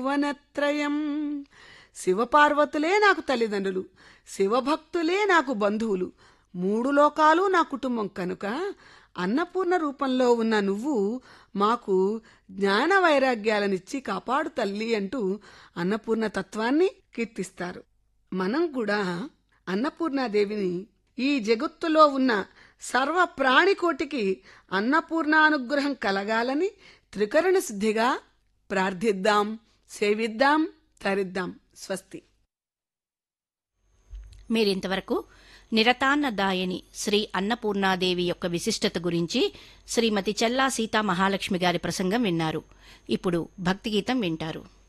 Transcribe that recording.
భువనత్రయం శివపార్వతులే నాకు తల్లిదండ్రులు శివభక్తులే నాకు బంధువులు మూడు లోకాలు నా కుటుంబం కనుక అన్నపూర్ణ రూపంలో ఉన్న నువ్వు మాకు జ్ఞాన వైరాగ్యాలనిచ్చి కాపాడు తల్లి అంటూ అన్నపూర్ణ తత్వాన్ని కీర్తిస్తారు మనం కూడా అన్నపూర్ణాదేవిని ఈ జగత్తులో ఉన్న సర్వ ప్రాణికోటికి అన్నపూర్ణానుగ్రహం కలగాలని త్రికరణ సిద్ధిగా ప్రార్థిద్దాం సేవిద్దాం తరిద్దాం స్వస్తి మీరింతవరకు నిరతాన్నదాయని శ్రీ అన్నపూర్ణాదేవి యొక్క విశిష్టత గురించి శ్రీమతి చెల్లా సీతా మహాలక్ష్మి గారి ప్రసంగం విన్నారు ఇప్పుడు భక్తి గీతం వింటారు